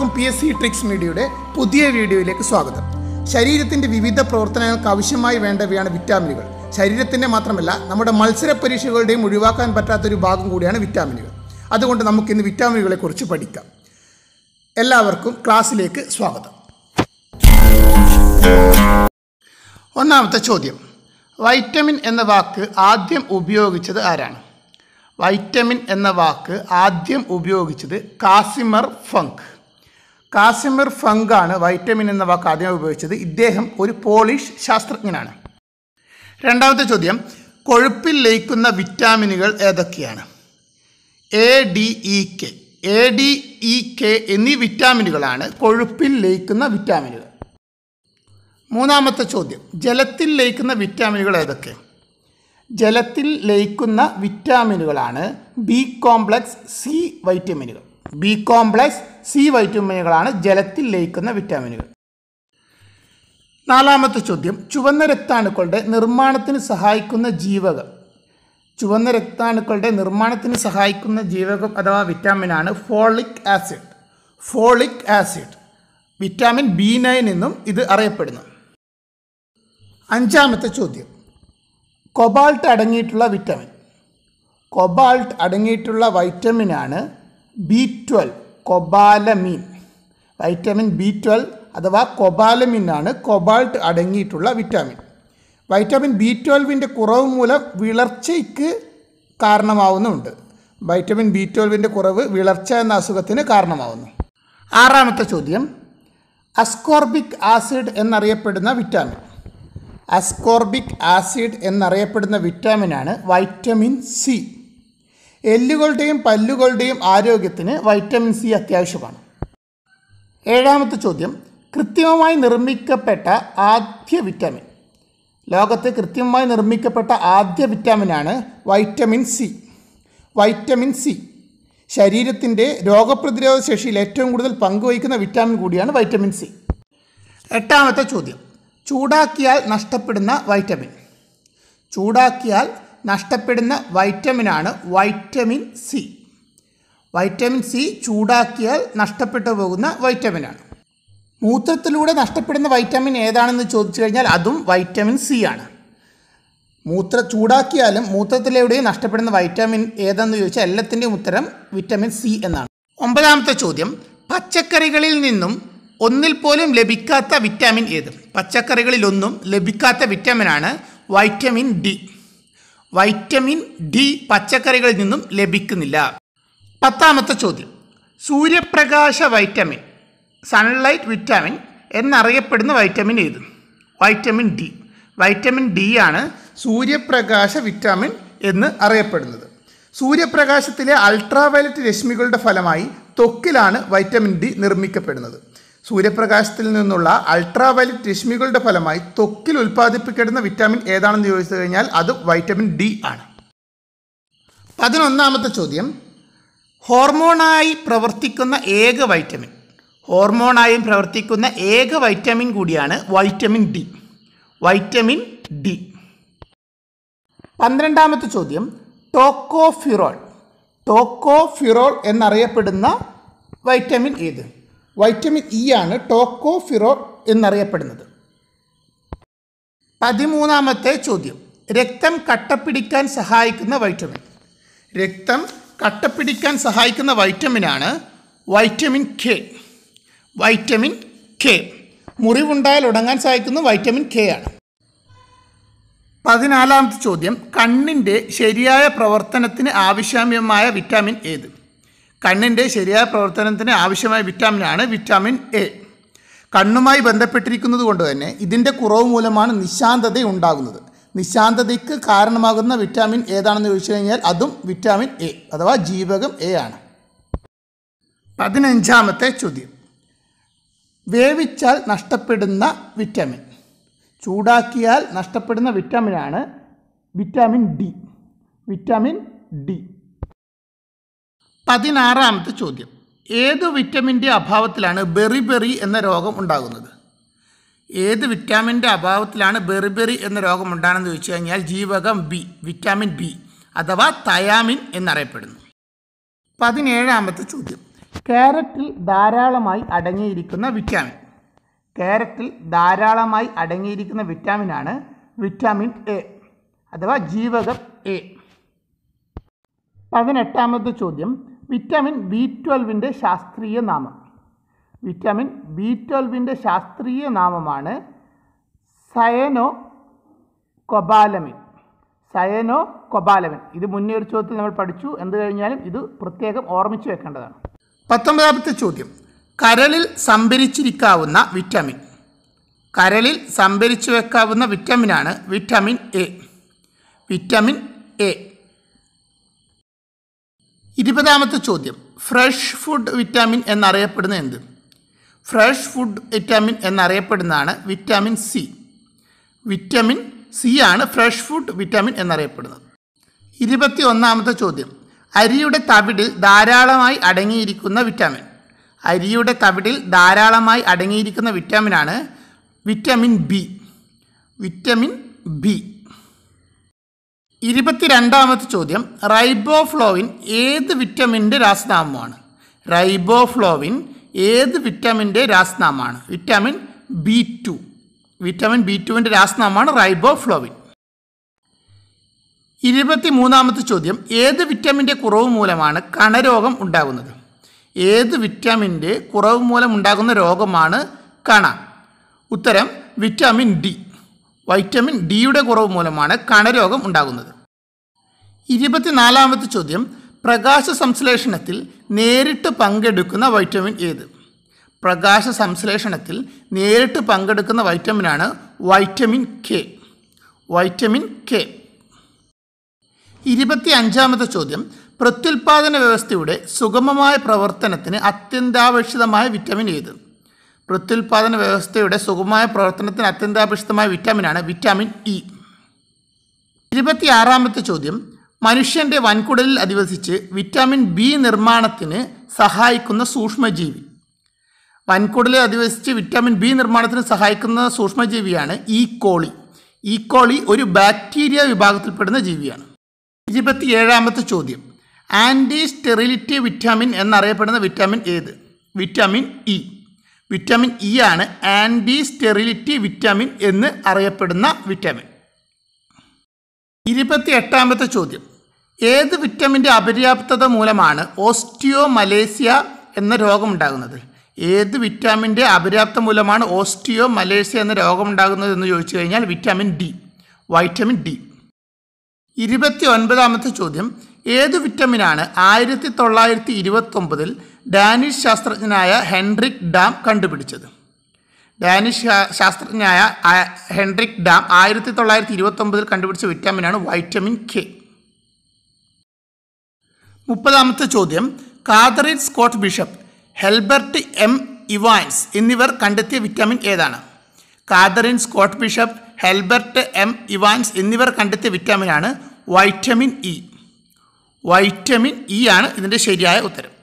P S C tricks മീഡിയയുടെ പുതിയ വീഡിയോയിലേക്ക് സ്വാഗതം ശരീരത്തിൻ്റെ വിവിധ പ്രവർത്തനങ്ങൾക്ക് ആവശ്യമായി വേണ്ടവയാണ് വിറ്റാമിനുകൾ ശരീരത്തിൻ്റെ മാത്രമല്ല നമ്മുടെ മത്സര പരീക്ഷകളുടെയും ഒഴിവാക്കാൻ പറ്റാത്തൊരു ഭാഗം കൂടിയാണ് വിറ്റാമിനുകൾ അതുകൊണ്ട് നമുക്കിന്ന് വിറ്റാമിനുകളെ കുറിച്ച് പഠിക്കാം എല്ലാവർക്കും ക്ലാസ്സിലേക്ക് സ്വാഗതം ഒന്നാമത്തെ ചോദ്യം വൈറ്റമിൻ എന്ന വാക്ക് ആദ്യം ഉപയോഗിച്ചത് ആരാണ് വൈറ്റമിൻ എന്ന വാക്ക് ആദ്യം ഉപയോഗിച്ചത് കാസിമർ ഫങ്ക് കാസിമർ ഫങ്ക് ആണ് വൈറ്റമിൻ എന്ന വാക്ക് ആദ്യം ഉപയോഗിച്ചത് ഇദ്ദേഹം ഒരു പോളിഷ് ശാസ്ത്രജ്ഞനാണ് രണ്ടാമത്തെ ചോദ്യം കൊഴുപ്പിൽ ലയിക്കുന്ന വിറ്റാമിനുകൾ ഏതൊക്കെയാണ് A D E K A D E K എന്നീ വിറ്റാമിനുകളാണ് കൊഴുപ്പിൽ ലയിക്കുന്ന വിറ്റാമിനുകൾ മൂന്നാമത്തെ ചോദ്യം ജലത്തിൽ ലയിക്കുന്ന വിറ്റാമിനുകൾ ഏതൊക്കെ ജലത്തിൽ ലയിക്കുന്ന വിറ്റാമിനുകളാണ് ബി കോംപ്ലക്സ് സി വൈറ്റമിനുകൾ ബി കോംപ്ലക്സ് സി വൈറ്റമിനുകളാണ് ജലത്തിൽ ലയിക്കുന്ന വിറ്റാമിനുകൾ നാലാമത്തെ ചോദ്യം ചുവന്ന രക്താണുക്കളുടെ നിർമ്മാണത്തിന് സഹായിക്കുന്ന ജീവകം ചുവന്ന രക്താണുക്കളുടെ നിർമ്മാണത്തിന് സഹായിക്കുന്ന ജീവകം അഥവാ വിറ്റാമിനാണ് folic acid folic acid vitamin B nine എന്നും ഇത് അറിയപ്പെടുന്നു അഞ്ചാമത്തെ ചോദ്യം കൊബാൾട്ട് അടങ്ങിയിട്ടുള്ള വിറ്റാമിൻ കൊബാൾട്ട് അടങ്ങിയിട്ടുള്ള വൈറ്റമിനാണ് B twelve cobalamin vitamin B twelve അഥവാ കൊബാലമിനാണ് കൊബാൾട്ട് അടങ്ങിയിട്ടുള്ള വിറ്റാമിൻ വൈറ്റമിൻ ബി ട്വൽവിൻ്റെ കുറവ് മൂലം വിളർച്ചയ്ക്ക് കാരണമാവുന്നുണ്ട് വൈറ്റമിൻ ബി ട്വൽവിൻ്റെ കുറവ് വിളർച്ച എന്ന അസുഖത്തിന് കാരണമാവുന്നു ആറാമത്തെ ചോദ്യം അസ്കോർബിക് ആസിഡ് എന്നറിയപ്പെടുന്ന വിറ്റാമിൻ അസ്കോർബിക് ആസിഡ് എന്നറിയപ്പെടുന്ന വിറ്റാമിനാണ് വൈറ്റമിൻ സി എല്ലുകളുടെയും പല്ലുകളുടെയും ആരോഗ്യത്തിന് വൈറ്റമിൻ സി അത്യാവശ്യമാണ് ഏഴാമത്തെ ചോദ്യം കൃത്രിമമായി നിർമ്മിക്കപ്പെട്ട ആദ്യ വിറ്റാമിൻ ലോകത്ത് കൃത്രിമമായി നിർമ്മിക്കപ്പെട്ട ആദ്യ വിറ്റാമിനാണ് വൈറ്റമിൻ സി വൈറ്റമിൻ സി ശരീരത്തിൻ്റെ രോഗപ്രതിരോധ ശേഷിയിൽ ഏറ്റവും കൂടുതൽ പങ്കുവഹിക്കുന്ന വിറ്റാമിൻ കൂടിയാണ് വൈറ്റമിൻ സി എട്ടാമത്തെ ചോദ്യം ചൂടാക്കിയാൽ നഷ്ടപ്പെടുന്ന വൈറ്റമിൻ ചൂടാക്കിയാൽ നഷ്ടപ്പെടുന്ന വൈറ്റമിനാണ് വൈറ്റമിൻ സി വൈറ്റമിൻ സി ചൂടാക്കിയാൽ നഷ്ടപ്പെട്ടു പോകുന്ന വൈറ്റമിനാണ് മൂത്രത്തിലൂടെ നഷ്ടപ്പെടുന്ന വൈറ്റമിൻ ഏതാണെന്ന് ചോദിച്ചു കഴിഞ്ഞാൽ അതും വൈറ്റമിൻ സി ആണ് മൂത്ര ചൂടാക്കിയാലും മൂത്രത്തിലൂടെയും നഷ്ടപ്പെടുന്ന വൈറ്റമിൻ ഏതെന്ന് ചോദിച്ചാൽ എല്ലാത്തിൻ്റെയും ഉത്തരം വിറ്റമിൻ സി എന്നാണ് ഒമ്പതാമത്തെ ചോദ്യം പച്ചക്കറികളിൽ നിന്നും ഒന്നിൽ പോലും ലഭിക്കാത്ത വിറ്റാമിൻ ഏത് പച്ചക്കറികളിലൊന്നും ലഭിക്കാത്ത വിറ്റാമിനാണ് വൈറ്റമിൻ ഡി വൈറ്റമിൻ ഡി പച്ചക്കറികളിൽ നിന്നും ലഭിക്കുന്നില്ല പത്താമത്തെ ചോദ്യം സൂര്യപ്രകാശ വൈറ്റമിൻ സൺലൈറ്റ് വിറ്റാമിൻ എന്നറിയപ്പെടുന്ന വൈറ്റമിൻ ഏത് വൈറ്റമിൻ ഡി വൈറ്റമിൻ ഡി ആണ് സൂര്യപ്രകാശ വിറ്റാമിൻ എന്ന് അറിയപ്പെടുന്നത് സൂര്യപ്രകാശത്തിലെ അൾട്രാവയലറ്റ് രശ്മികളുടെ ഫലമായി ത്വക്കിലാണ് വൈറ്റമിൻ ഡി നിർമ്മിക്കപ്പെടുന്നത് സൂര്യപ്രകാശത്തിൽ നിന്നുള്ള അൾട്രാവയലറ്റ് രശ്മികളുടെ ഫലമായി ത്വക്കിൽ ഉൽപ്പാദിപ്പിക്കപ്പെടുന്ന വിറ്റാമിൻ ഏതാണെന്ന് ചോദിച്ചു കഴിഞ്ഞാൽ അത് വൈറ്റമിൻ ഡി ആണ് പതിനൊന്നാമത്തെ ചോദ്യം ഹോർമോണായി പ്രവർത്തിക്കുന്ന ഏക വൈറ്റമിൻ ഹോർമോണായും പ്രവർത്തിക്കുന്ന ഏക വൈറ്റമിൻ കൂടിയാണ് വൈറ്റമിൻ ഡി വൈറ്റമിൻ ഡി പന്ത്രണ്ടാമത്തെ ചോദ്യം ടോക്കോഫിറോൾ ടോക്കോഫിറോൾ എന്നറിയപ്പെടുന്ന വൈറ്റമിൻ ഏത് വൈറ്റമിൻ ഇ ആണ് ടോക്കോഫിറോൾ എന്നറിയപ്പെടുന്നത് പതിമൂന്നാമത്തെ ചോദ്യം രക്തം കട്ടപ്പിടിക്കാൻ സഹായിക്കുന്ന വൈറ്റമിൻ രക്തം കട്ടപ്പിടിക്കാൻ സഹായിക്കുന്ന വൈറ്റമിനാണ് വൈറ്റമിൻ കെ വൈറ്റമിൻ കെ മുറിവുണ്ടായാൽ ഉടങ്ങാൻ സഹായിക്കുന്ന വൈറ്റമിൻ കെ ആണ് പതിനാലാമത്തെ ചോദ്യം കണ്ണിൻ്റെ ശരിയായ പ്രവർത്തനത്തിന് ആവശ്യമായ വിറ്റാമിൻ ഏത് കണ്ണിൻ്റെ ശരിയായ പ്രവർത്തനത്തിന് ആവശ്യമായ വിറ്റാമിനാണ് വിറ്റാമിൻ എ കണ്ണുമായി ബന്ധപ്പെട്ടിരിക്കുന്നത് കൊണ്ട് തന്നെ ഇതിൻ്റെ കുറവ് മൂലമാണ് നിശാന്തത ഉണ്ടാകുന്നത് നിശാന്തതയ്ക്ക് കാരണമാകുന്ന വിറ്റാമിൻ ഏതാണെന്ന് ചോദിച്ചു കഴിഞ്ഞാൽ അതും വിറ്റാമിൻ എ അഥവാ ജീവകം എ ആണ് പതിനഞ്ചാമത്തെ ചോദ്യം വേവിച്ചാൽ നഷ്ടപ്പെടുന്ന വിറ്റാമിൻ ചൂടാക്കിയാൽ നഷ്ടപ്പെടുന്ന വിറ്റാമിനാണ് വിറ്റാമിൻ ഡി വിറ്റാമിൻ ഡി പതിനാറാമത്തെ ചോദ്യം ഏത് വിറ്റമിൻ്റെ അഭാവത്തിലാണ് ബെറിബെറി എന്ന രോഗം ഉണ്ടാകുന്നത് ഏത് വിറ്റാമിൻ്റെ അഭാവത്തിലാണ് ബെറിബെറി എന്ന രോഗം ഉണ്ടാകുന്നത് ചോദിച്ചു കഴിഞ്ഞാൽ ജീവകം ബി വിറ്റാമിൻ ബി അഥവാ തയാമിൻ എന്നറിയപ്പെടുന്നു പതിനേഴാമത്തെ ചോദ്യം ക്യാരറ്റിൽ ധാരാളമായി അടങ്ങിയിരിക്കുന്ന വിറ്റാമിൻ ക്യാരറ്റിൽ ധാരാളമായി അടങ്ങിയിരിക്കുന്ന വിറ്റാമിനാണ് വിറ്റാമിൻ എ അഥവാ ജീവകം എ പതിനെട്ടാമത്തെ ചോദ്യം വിറ്റാമിൻ ബി ട്വൽവിൻ്റെ ശാസ്ത്രീയ നാമം വിറ്റാമിൻ ബി ട്വൽവിൻ്റെ ശാസ്ത്രീയ നാമമാണ് സയനോ കൊബാലമിൻ സയനോ കൊബാലമിൻ ഇത് മുന്നേ ഒരു ചോദ്യത്തിൽ നമ്മൾ പഠിച്ചു എന്ത് കഴിഞ്ഞാലും ഇത് പ്രത്യേകം ഓർമ്മിച്ചു വെക്കേണ്ടതാണ് പത്തൊമ്പതാമത്തെ ചോദ്യം കരളിൽ സംഭരിച്ചിരിക്കാവുന്ന വിറ്റാമിൻ കരളിൽ സംഭരിച്ചു വെക്കാവുന്ന വിറ്റാമിനാണ് വിറ്റാമിൻ എ വിറ്റാമിൻ എ ഇരുപതാമത്തെ ചോദ്യം ഫ്രഷ് ഫുഡ് വിറ്റാമിൻ എന്നറിയപ്പെടുന്ന എന്ത് ഫ്രഷ് ഫുഡ് വിറ്റാമിൻ എന്നറിയപ്പെടുന്നതാണ് വിറ്റാമിൻ സി വിറ്റാമിൻ സി ആണ് ഫ്രഷ് ഫുഡ് വിറ്റാമിൻ എന്നറിയപ്പെടുന്നത് ഇരുപത്തി ഒന്നാമത്തെ ചോദ്യം അരിയുടെ തവിടിൽ ധാരാളമായി അടങ്ങിയിരിക്കുന്ന വിറ്റാമിൻ അരിയുടെ തവിടിൽ ധാരാളമായി അടങ്ങിയിരിക്കുന്ന വിറ്റാമിനാണ് വിറ്റാമിൻ ബി വിറ്റാമിൻ ബി ഇരുപത്തിരണ്ടാമത്തെ ചോദ്യം റൈബോഫ്ലോവിൻ ഏത് വിറ്റമിൻ്റെ രാസനാമമാണ് റൈബോഫ്ലോവിൻ ഏത് വിറ്റമിൻ്റെ രാസനാമമാണ് vitamin B two vitamin B ടുവിൻ്റെ രാസനാമമാണ് റൈബോഫ്ലോവിൻ ഇരുപത്തി മൂന്നാമത്തെ ചോദ്യം ഏത് വിറ്റാമിൻ്റെ കുറവ് മൂലമാണ് കണരോഗം ഉണ്ടാകുന്നത് ഏത് വിറ്റാമിൻ്റെ കുറവ് മൂലം ഉണ്ടാകുന്ന രോഗമാണ് കണ ഉത്തരം വിറ്റാമിൻ ഡി വൈറ്റമിൻ ഡിയുടെ കുറവ് മൂലമാണ് കണരോഗം ഉണ്ടാകുന്നത് ഇരുപത്തിനാലാമത്തെ ചോദ്യം പ്രകാശ സംശ്ലേഷണത്തിൽ നേരിട്ട് പങ്കെടുക്കുന്ന വൈറ്റമിൻ ഏത് പ്രകാശ സംശ്ലേഷണത്തിൽ നേരിട്ട് പങ്കെടുക്കുന്ന വൈറ്റമിനാണ് വൈറ്റമിൻ കെ വൈറ്റമിൻ കെ ഇരുപത്തി അഞ്ചാമത്തെ ചോദ്യം പ്രത്യുൽപാദന വ്യവസ്ഥയുടെ സുഗമമായ പ്രവർത്തനത്തിന് അത്യന്താപേക്ഷിതമായ വിറ്റമിൻ ഏത് പ്രത്യുൽപാദന വ്യവസ്ഥയുടെ സുഗമമായ പ്രവർത്തനത്തിന് അത്യന്താപേക്ഷിതമായ വിറ്റാമിനാണ് വിറ്റാമിൻ ഇ ഇരുപത്തിയാറാമത്തെ ചോദ്യം മനുഷ്യൻ്റെ വൻകുടലിൽ അധിവസിച്ച് വിറ്റാമിൻ ബി നിർമ്മാണത്തിന് സഹായിക്കുന്ന സൂക്ഷ്മജീവി വൻകുടലിൽ അധിവസിച്ച് വിറ്റാമിൻ ബി നിർമ്മാണത്തിന് സഹായിക്കുന്ന സൂക്ഷ്മജീവിയാണ് ഈ കോളി ഈ കോളി ഒരു ബാക്ടീരിയ വിഭാഗത്തിൽപ്പെടുന്ന ജീവിയാണ് ഇരുപത്തിയേഴാമത്തെ ചോദ്യം ആൻറ്റി സ്റ്റെറിലിറ്റി വിറ്റാമിൻ എന്നറിയപ്പെടുന്ന വിറ്റാമിൻ ഏത് വിറ്റാമിൻ ഇ വിറ്റാമിൻ ഇ ആണ് ആൻറ്റി സ്റ്റെറിലിറ്റി വിറ്റാമിൻ എന്ന് അറിയപ്പെടുന്ന വിറ്റാമിൻ ഇരുപത്തി എട്ടാമത്തെ ചോദ്യം ഏത് വിറ്റമിൻ്റെ അപര്യാപ്തത മൂലമാണ് ഓസ്റ്റിയോ മലേസിയ എന്ന രോഗമുണ്ടാകുന്നത് ഏത് വിറ്റാമിൻ്റെ അപര്യാപ്തം മൂലമാണ് ഓസ്റ്റിയോ മലേസിയ എന്ന രോഗമുണ്ടാകുന്നത് എന്ന് ചോദിച്ചു കഴിഞ്ഞാൽ വിറ്റാമിൻ ഡി വൈറ്റമിൻ ഡി ഇരുപത്തി ഒൻപതാമത്തെ ചോദ്യം ഏത് വിറ്റമിനാണ് ആയിരത്തി തൊള്ളായിരത്തി ഇരുപത്തൊമ്പതിൽ ഡാനിഷ് ശാസ്ത്രജ്ഞനായ ഹെൻറിക് ഡാം കണ്ടുപിടിച്ചത് ഡാനിഷ് ശാ- ശാസ്ത്രജ്ഞനായ ആ- ഹെൻറിക് ഡാം ആയിരത്തി തൊള്ളായിരത്തി ഇരുപത്തൊമ്പതിൽ കണ്ടുപിടിച്ച വിറ്റാമിനാണ് വൈറ്റമിൻ കെ മുപ്പതാമത്തെ ചോദ്യം Katherine Scott Bishop Herbert M Evans എന്നിവർ കണ്ടെത്തിയ വിറ്റാമിൻ ഏതാണ് Katherine Scott Bishop Herbert M Evans എന്നിവർ കണ്ടെത്തിയ വിറ്റാമിനാണ് വൈറ്റമിൻ ഇ വൈറ്റമിൻ ഇ ആണ് ഇതിൻ്റെ ശരിയായ ഉത്തരം